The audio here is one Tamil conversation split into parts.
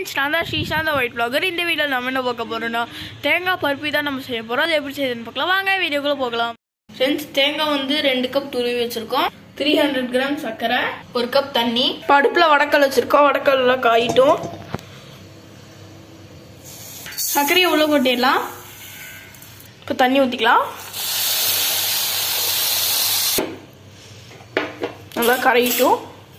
ஃப்ரெண்ட்ஸ் நான் தான் ஸ்ரீசாந்த் ஒயிட் பிளாகர் இந்த வீடியோ நம்ம என்ன பார்க்க போகிறோம்னா தேங்காய் பருப்பி தான் நம்ம செய்ய போகிறோம் அது எப்படி செய்யுதுன்னு பார்க்கலாம் வாங்க வீடியோக்குள்ளே போகலாம் ஃப்ரெண்ட்ஸ் தேங்காய் வந்து ரெண்டு கப் துருவி வச்சுருக்கோம் த்ரீ ஹண்ட்ரட் கிராம் சர்க்கரை ஒரு கப் தண்ணி இப்போ அடுப்பில் வடக்கல் வச்சுருக்கோம் வடக்கல்லாம் காயிட்டும் சர்க்கரையை உள்ள கொட்டிடலாம் இப்போ தண்ணி ஊற்றிக்கலாம் நல்லா கரையிட்டும்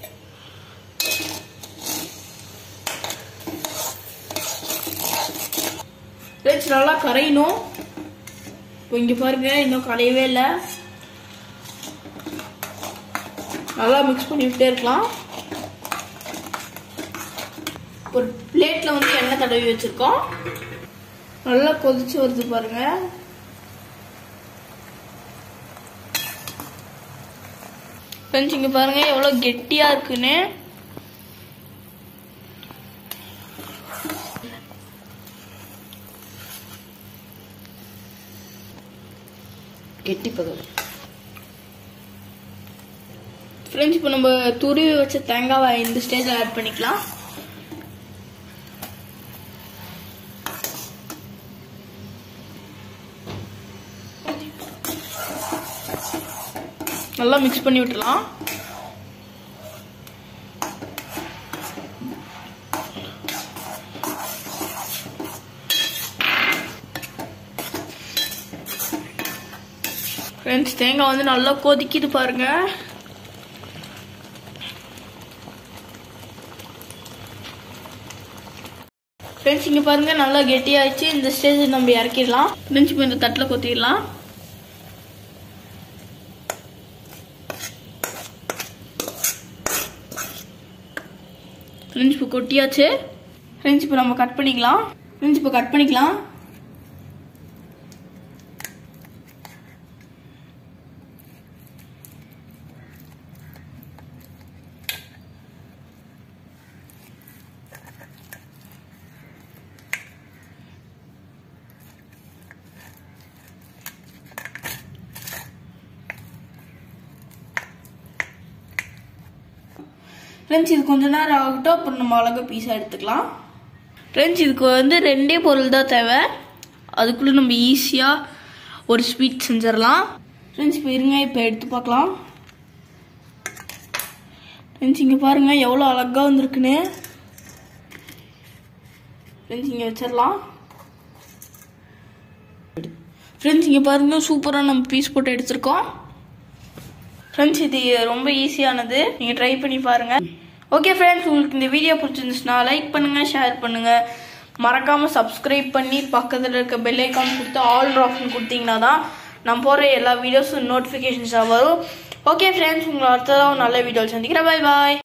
ஃப்ரெண்ட்ஸ் நல்லா கரையணும் இப்போ இங்கே பாருங்க இன்னும் கரையவே இல்லை நல்லா மிக்ஸ் பண்ணி விட்டே இருக்கலாம் ஒரு பிளேட்டில் வந்து எண்ணெய் தடவி வச்சுருக்கோம் நல்லா கொதிச்சு வருது பாருங்க ஃப்ரெண்ட்ஸ் இங்கே பாருங்க எவ்வளோ கெட்டியாக இருக்குன்னு கெட்டிப்பதம் ஃப்ரெண்ட்ஸ் இப்போ நம்ம துருவி வச்ச தேங்காவை இந்த ஸ்டேஜில் ஆட் பண்ணிக்கலாம் நல்லா மிக்ஸ் பண்ணி விட்டுலாம் ஃப்ரெண்ட்ஸ் தேங்காய் வந்து நல்லா கொதிக்குது பாருங்க ஃப்ரெண்ட்ஸ் இங்கே பாருங்க நல்லா கெட்டியாயிடுச்சு இந்த ஸ்டேஜ் நம்ம இறக்கிடலாம் ஃப்ரெண்ட்ஸ் இப்போ இந்த தட்டில் கொத்திடலாம் ஃப்ரெண்ட்ஸ் இப்போ கொட்டியாச்சு ஃப்ரெண்ட்ஸ் இப்போ நம்ம கட் பண்ணிக்கலாம் ஃப்ரெண்ட்ஸ் இப்போ கட் பண்ணிக்கலாம் ஃப்ரெண்ட்ஸ் இது கொஞ்ச நேரம் ஆகட்டும் அப்புறம் நம்ம அழகாக பீஸாக எடுத்துக்கலாம் ஃப்ரெண்ட்ஸ் இதுக்கு வந்து ரெண்டே பொருள் தான் தேவை அதுக்குள்ளே நம்ம ஈஸியாக ஒரு ஸ்வீட் செஞ்சிடலாம் ஃப்ரெண்ட்ஸ் இப்போ இருங்க இப்போ எடுத்து பார்க்கலாம் ஃப்ரெண்ட்ஸ் இங்கே பாருங்கள் எவ்வளோ அழகாக வந்திருக்குன்னு ஃப்ரெண்ட்ஸ் இங்கே வச்சிடலாம் ஃப்ரெண்ட்ஸ் இங்கே பாருங்கள் சூப்பராக நம்ம பீஸ் போட்டு எடுத்திருக்கோம் ஃப்ரெண்ட்ஸ் இது ரொம்ப ஈஸியானது நீங்கள் ட்ரை பண்ணி பாருங்கள் ஓகே ஃப்ரெண்ட்ஸ் உங்களுக்கு இந்த வீடியோ பிடிச்சிருந்துச்சுன்னா லைக் பண்ணுங்கள் ஷேர் பண்ணுங்கள் மறக்காமல் சப்ஸ்கிரைப் பண்ணி பக்கத்தில் இருக்க பெல் ஐக்கான் கொடுத்து ஆல் ஆப்ஷன் கொடுத்தீங்கன்னா தான் நான் போகிற எல்லா வீடியோஸும் நோட்டிஃபிகேஷன்ஸாக வரும் ஓகே ஃப்ரெண்ட்ஸ் உங்களை அடுத்ததாக ஒரு நல்ல வீடியோ சந்திக்கிறேன் பாய் பாய்